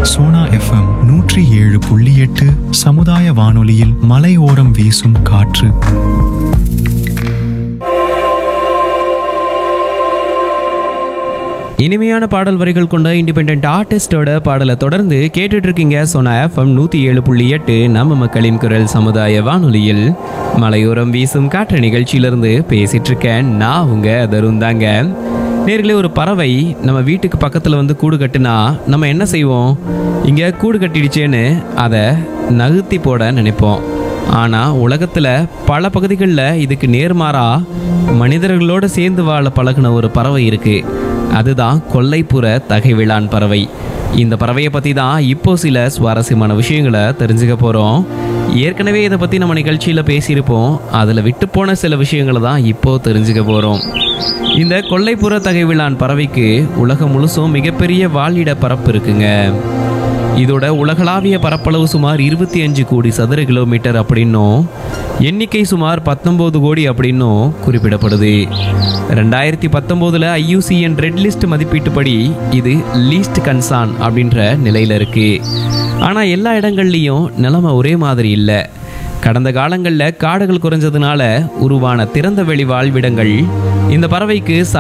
Sona FM நூற்றி ஏழு புள்ளி எட்டு சமுதாய வானொலியில் மலையோரம் வீசும் காற்று இனிமையான பாடல் வரிகள் கொண்ட இண்டிபெண்ட் ஆர்டிஸ்டோட பாடலை தொடர்ந்து கேட்டுட்டு இருக்கீங்க சோனா எஃப்எம் நூற்றி ஏழு புள்ளி எட்டு நம்ம மக்களின் குரல் சமுதாய வானொலியில் மலையோரம் வீசும் காற்று நிகழ்ச்சியிலிருந்து பேசிட்டு இருக்கேன் நான் உங்க தருண் தாங்க நேர்களே ஒரு பறவை நம்ம வீட்டுக்கு பக்கத்தில் வந்து கூடு கட்டுனா நம்ம என்ன செய்வோம் இங்கே கூடு கட்டிடுச்சேன்னு அதை நகர்த்தி போட நினைப்போம் ஆனால் உலகத்தில் பல பகுதிகளில் இதுக்கு நேர்மாறா மனிதர்களோடு சேர்ந்து வாழ பழகுன ஒரு பறவை இருக்கு அதுதான் கொல்லைப்புற தகைவிழான் பறவை இந்த பறவையை பற்றி தான் இப்போ சில சுவாரஸ்யமான விஷயங்களை தெரிஞ்சுக்க போகிறோம் ஏற்கனவே இதை பற்றி நம்ம நிகழ்ச்சியில் பேசியிருப்போம் அதில் விட்டு போன சில விஷயங்களை தான் இப்போ தெரிஞ்சுக்க போகிறோம் இந்த கொல்லைப்புற தகைவிழான் பறவைக்கு உலகம் முழுசும் மிகப்பெரிய வாழிட பரப்பு இருக்குங்க இதோட உலகளாவிய பரப்பளவு சுமார் இருபத்தி அஞ்சு கோடி சதுர கிலோமீட்டர் அப்படின்னும் எண்ணிக்கை சுமார் பத்தொம்போது கோடி அப்படின்னும் குறிப்பிடப்படுது ரெண்டாயிரத்தி பத்தொம்போதில் ஐயூசிஎன் ரெட் லிஸ்ட் மதிப்பீட்டுப்படி இது லீஸ்ட் கன்சான் அப்படின்ற நிலையில் இருக்கு ஆனால் எல்லா இடங்கள்லையும் நிலைமை ஒரே மாதிரி இல்லை கடந்த காலங்களில் காடுகள் குறைஞ்சதுனால உருவான திறந்த வெளி வாழ்விடங்கள் இந்த பறவைக்கு